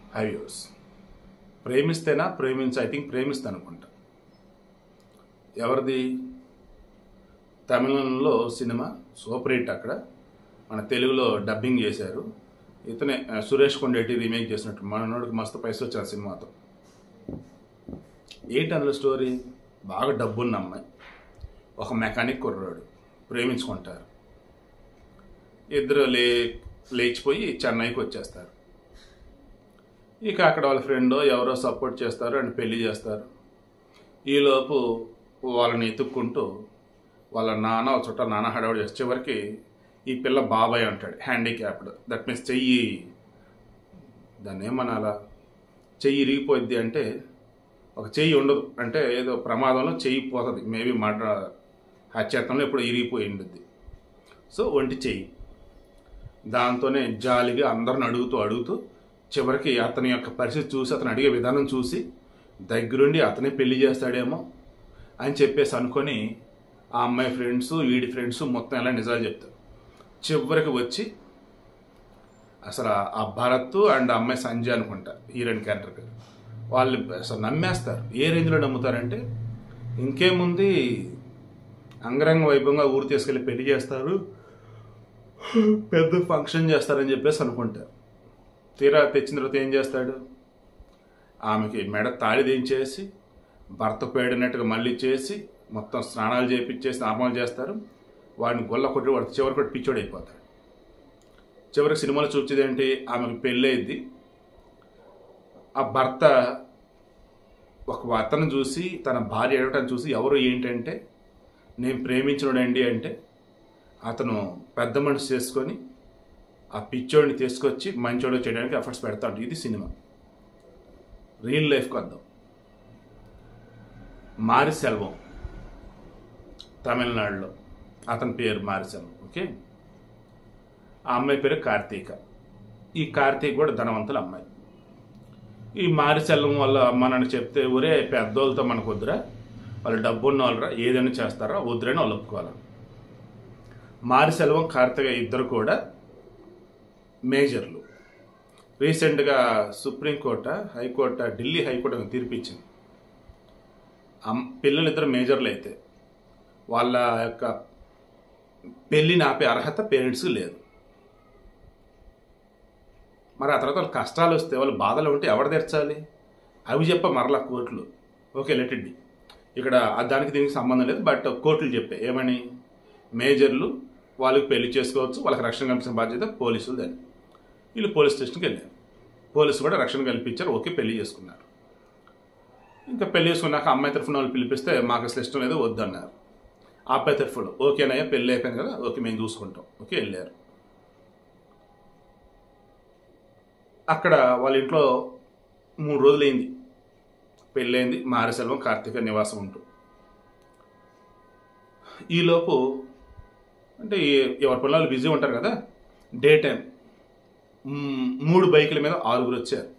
హైవ్యూస్ ప్రేమిస్తేనా ప్రేమించ I think ప్రేమిస్తా అనుకుంటా ఎవరిది తమిళంలో సినిమా సూపర్ హిట్ అక్కడ మన తెలుగులో డబ్బింగ్ చేశారు ఇతనే ఆ, సురేష్ కొండేటి రీమేక్ చేసినట్టు మనోడికి మస్తు పైసలు వచ్చిన సినిమాతో ఏంటి అందులో స్టోరీ బాగా డబ్బున్న అమ్మాయి ఒక మెకానిక్ కుర్రాడు ప్రేమించుకుంటారు ఇద్దరు లే లేచిపోయి చెన్నైకి వచ్చేస్తారు ఇక అక్కడ వాళ్ళ ఫ్రెండ్ ఎవరో సపోర్ట్ చేస్తారు అండ్ పెళ్లి చేస్తారు ఈలోపు వాళ్ళని ఎత్తుక్కుంటూ వాళ్ళ నాన్న ఒక చుట్ట నాన్న హడావుడు చేస్తే చివరికి ఈ పిల్ల బాబాయ్ అంటాడు హ్యాండిక్యాప్డ్ దట్ మీన్స్ చెయ్యి దాన్ని ఏమనాలా చెయ్యి ఇరిగిపోద్ది అంటే ఒక చెయ్యి ఉండదు అంటే ఏదో ప్రమాదంలో చెయ్యి పోతుంది మేబీ మాట హత్యాత్నంలో ఎప్పుడు ఇరిగిపోయి ఉండుద్ది సో ఒంటి చెయ్యి దాంతోనే జాలిగా అందరిని అడుగుతూ అడుగుతూ చివరికి అతని యొక్క పరిస్థితి చూసి అతను అడిగే విధానం చూసి దగ్గరుండి అతనే పెళ్లి చేస్తాడేమో అని చెప్పేసి అనుకొని ఆ అమ్మాయి ఫ్రెండ్స్ వీడి ఫ్రెండ్స్ మొత్తం ఎలా నిజాలు చెప్తారు చివరికి వచ్చి అసలు ఆ భరత్ అండ్ ఆ అమ్మాయి సంజయ్ అనుకుంటా హీరోయిన్ క్యారెక్టర్ పేరు వాళ్ళు అసలు నమ్మేస్తారు ఏ రేంజ్లో నమ్ముతారంటే ఇంకేముంది అంగరంగ వైభవంగా ఊరు తీసుకెళ్ళి పెళ్లి చేస్తారు పెద్ద ఫంక్షన్ చేస్తారని చెప్పేసి అనుకుంటారు తీరా తెచ్చిన తర్వాత ఏం చేస్తాడు ఆమెకి మెడ తాళి దించేసి భర్త పేడినట్టుగా మళ్ళీ చేసి మొత్తం స్నానాలు చేపించేసి నార్మల్ చేస్తారు వాడిని గొల్ల కొట్టి వాడు చివరి కొట్టి పిచ్చోడు అయిపోతాడు చివరికి సినిమాలో చూసేది ఏంటి ఆమెకు పెళ్ళైద్ది ఆ భర్త ఒక అతను చూసి తన భార్య ఏడవటం చూసి ఎవరు ఏంటంటే నేను ప్రేమించినోడండి అంటే అతను పెద్ద మనిషి చేసుకొని ఆ పిచ్చోడిని తీసుకొచ్చి మంచోడు చేయడానికి ఎఫర్ట్స్ పెడతాడు ఇది సినిమా రియల్ లైఫ్కి వద్దాం మారి సెల్వం తమిళనాడులో అతని పేరు మారి సెల్వం ఓకే ఆ అమ్మాయి పేరు కార్తీక ఈ కార్తీక్ కూడా ధనవంతుల అమ్మాయి ఈ మారి సెల్వం వల్ల అమ్మ నన్ను చెప్తే ఒరే పెద్దోళ్ళతో మనకు వద్దురా వాళ్ళు డబ్బు ఉన్న వాళ్ళరా ఏదైనా చేస్తారా వద్దురని వాళ్ళు ఒప్పుకోవాలి మారి సెల్వం కార్తీక ఇద్దరు కూడా మేజర్లు రీసెంట్గా సుప్రీంకోర్టు హైకోర్టు ఢిల్లీ హైకోర్టు తీర్పిచ్చింది అమ్ పిల్లలిద్దరు మేజర్లు అయితే వాళ్ళ యొక్క పెళ్ళిని ఆపే అర్హత పేరెంట్స్కి లేదు మరి ఆ తర్వాత వాళ్ళ కష్టాలు వస్తే వాళ్ళు బాధలు ఉంటే ఎవరు తెరచాలి అవి చెప్ప మరలా కోర్టులు ఓకే లెట్ ఇట్ బి ఇక్కడ ఆ దానికి దీనికి సంబంధం లేదు బట్ కోర్టులు చెప్పే ఏమని మేజర్లు వాళ్ళకి పెళ్లి చేసుకోవచ్చు వాళ్ళకి రక్షణ కల్పించిన బాధ్యత పోలీసులు దాన్ని వీళ్ళు పోలీస్ స్టేషన్కి వెళ్ళారు పోలీసు కూడా రక్షణ కల్పించారు ఓకే పెళ్లి చేసుకున్నారు ఇంకా పెళ్లి చేసుకున్నాక అమ్మాయి తరఫున వాళ్ళు పిలిపిస్తే మాకు అసలు ఇష్టం లేదు వద్దన్నారు ఆ అబ్బాయి తరఫున ఓకేనయ్యా పెళ్ళి అయిపోయింది కదా ఓకే మేము చూసుకుంటాం ఓకే వెళ్ళారు అక్కడ వాళ్ళ ఇంట్లో మూడు రోజులైంది పెళ్ళైంది మారిసెల్వం కార్తీక నివాసం ఉంటూ ఈలోపు అంటే ఈ- ఎవరి పిల్లలు బిజీ ఉంటారు కదా డే టైం మ్, మూడు బైకుల మీద ఆరుగురు వచ్చారు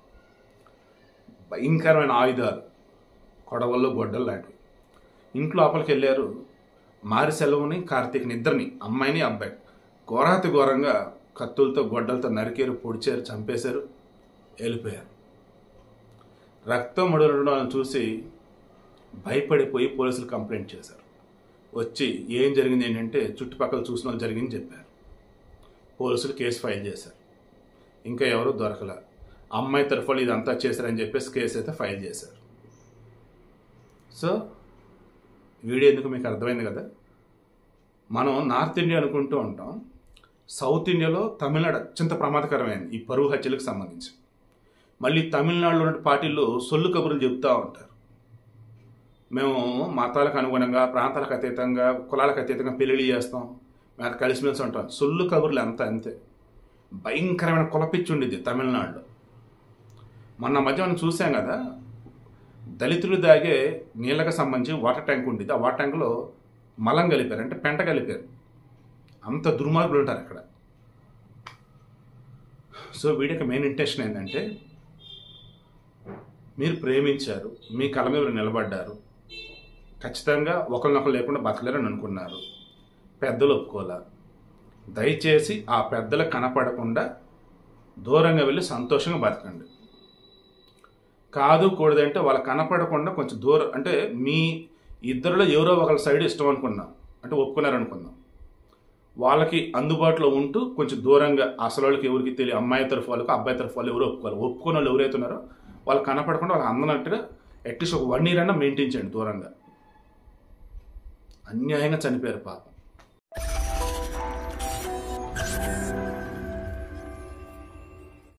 భయంకరమైన ఆయుధాలు కొడవల్లో గొడ్డలు లాంటివి ఇంట్లో లోపలికి వెళ్ళారు మారి సెలవుని కార్తీక్ని ఇద్దరిని అమ్మాయిని అబ్బాయి ఘోరాతి ఘోరంగా కత్తులతో గొడ్డలతో నరికారు పొడిచారు చంపేశారు వెళ్ళిపోయారు రక్తం ముడడం చూసి భయపడిపోయి పోలీసులు కంప్లైంట్ చేశారు వచ్చి ఏం జరిగింది ఏంటంటే చుట్టుపక్కల చూసిన వాళ్ళు జరిగింది చెప్పారు పోలీసులు కేసు ఫైల్ చేశారు ఇంకా ఎవరు దొరకల అమ్మాయి తరఫున ఇదంతా చేశారని చెప్పేసి కేసు అయితే ఫైల్ చేశారు సో వీడియో ఎందుకు మీకు అర్థమైంది కదా మనం నార్త్ ఇండియా అనుకుంటూ ఉంటాం సౌత్ ఇండియాలో తమిళనాడు అత్యంత ప్రమాదకరమైనది ఈ పరువు హత్యలకు సంబంధించి మళ్ళీ తమిళనాడులో ఉన్న పార్టీలు సొల్లు కబుర్లు చెప్తూ ఉంటారు మేము మతాలకు అనుగుణంగా ప్రాంతాలకు అతీతంగా కులాలకు అతీతంగా పెళ్లిళ్ళు చేస్తాం మేము కలిసిమెలిసి ఉంటాం సొల్లు కబుర్లు అంత అంతే భయంకరమైన కులపిచ్చి ఉండిద్ది తమిళనాడులో మొన్న మధ్య మనం చూసాం కదా దళితులు దాగే నీళ్ళకి సంబంధించి వాటర్ ట్యాంక్ ఉండేది ఆ వాటర్ ట్యాంకులో మలం కలిపారు అంటే పెంట కలిపారు అంత దుర్మార్గులు ఉంటారు అక్కడ సో వీడికి మెయిన్ ఇంటెన్షన్ ఏంటంటే మీరు ప్రేమించారు మీ కళ మీద నిలబడ్డారు ఖచ్చితంగా ఒకరినొకరు లేకుండా బతకలేరని అనుకున్నారు పెద్దలు ఒప్పుకోలే దయచేసి ఆ పెద్దలు కనపడకుండా దూరంగా వెళ్ళి సంతోషంగా బతకండి కాదు కూడదంటే వాళ్ళకి కనపడకుండా కొంచెం దూరం అంటే మీ ఇద్దరిలో ఎవరో ఒకరి సైడ్ ఇష్టం అనుకున్నాం అంటే ఒప్పుకున్నారనుకుందాం వాళ్ళకి అందుబాటులో ఉంటూ కొంచెం దూరంగా అసలు వాళ్ళకి ఎవరికి తెలియ అమ్మాయి తరఫు వాళ్ళకి అబ్బాయి తరఫు వాళ్ళు ఎవరు ఒప్పుకోవాలి ఒప్పుకున్న వాళ్ళు ఎవరైతే ఉన్నారో వాళ్ళు కనపడకుండా వాళ్ళకి అందనట్టుగా అట్లీస్ట్ ఒక వన్ ఇయర్ అన్నా మెయింటైన్ చేయండి దూరంగా అన్యాయంగా చనిపోయారు పాపం